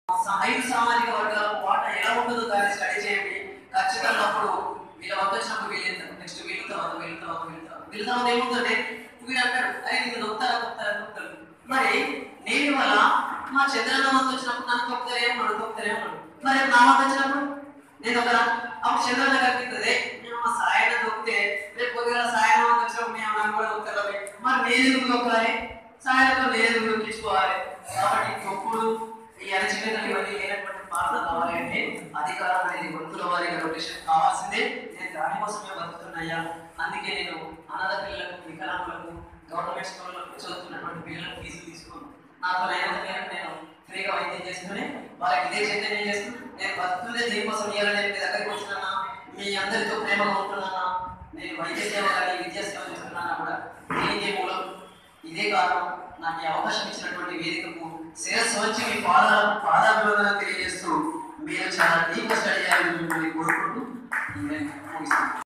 సా- ఐదు సామాజిక వర్గాలకు వాటా ఎలా ఉంటుందో దాన్ని స్టడీ చేయండి ఖచ్చితంగా అప్పుడు వీళ్ళ వద్ద వచ్చినప్పుడు వీళ్ళు నెక్స్ట్ వీళ్ళ తర్వాత వీళ్ళ తర్వాత వీళ్ళ తర్వాత వీళ్ళ తర్వాత ఏముందంటే వీడు అంటాడు అరే మీరు నొక్తారా నొక్తారా నొక్తారు మరి నేను వల్ల మా చంద్రన్న వంతు వచ్చినప్పుడు నన్ను తొక్కుతారు ఏమన్నాడు తొక్కుతారు ఏమన్నాడు మరి నా వంతు వచ్చినప్పుడు నేను ఒకరా అప్పుడు చంద్రన్న కనిపిస్తుంది మేము మా సాయన దొక్కితే రేపు పొద్దుగా సాయన వంతు వచ్చినప్పుడు మేము నన్ను కూడా దొక్కుతారు మరి నేను ఎందుకు దొక్కాలి సాయంతో నేను ఎందుకు దొక్కించుకోవాలి కాబట్టి తొక్కుడు ఈ అణచివేతలు ఇవన్నీ లేనటువంటి పాత్ర కావాలి అంటే అధికారం అనేది గొంతుల వారిగా రొటేషన్ కావాల్సిందే నేను దానికోసమే బతుకుతున్నాయా అందుకే నేను అనాథ పిల్లలకు వికలాంగులకు గవర్నమెంట్ స్కూళ్ళకు చదువుతున్నటువంటి పిల్లలకు ఫీజులు తీసుకోను నాతో అయినంత మేరకు నేను ఫ్రీగా వైద్యం చేసుకుని వాళ్ళకి ఇదే చైతన్యం చేస్తున్నాను నేను బతుకుతుందే దీనికోసం ఇవ్వాలని మీ దగ్గరికి వచ్చినా మీ అందరితో ప్రేమగా ఉంటున్నానా నేను వైద్య సేవ కానీ విద్యా సేవ చేస్తున్నానా కూడా దీనికే మూలం ఇదే కారణం నాకు ఈ అవకాశం ఇచ్చినటువంటి వేదికకు శిరస్సు వచ్చి మీ పాద పాదాభివందన తెలియజేస్తూ మీరు చాలా డీప్ స్టడీ చేయాలని మిమ్మల్ని కోరుకుంటూ నేను ముగిస్తున్నాను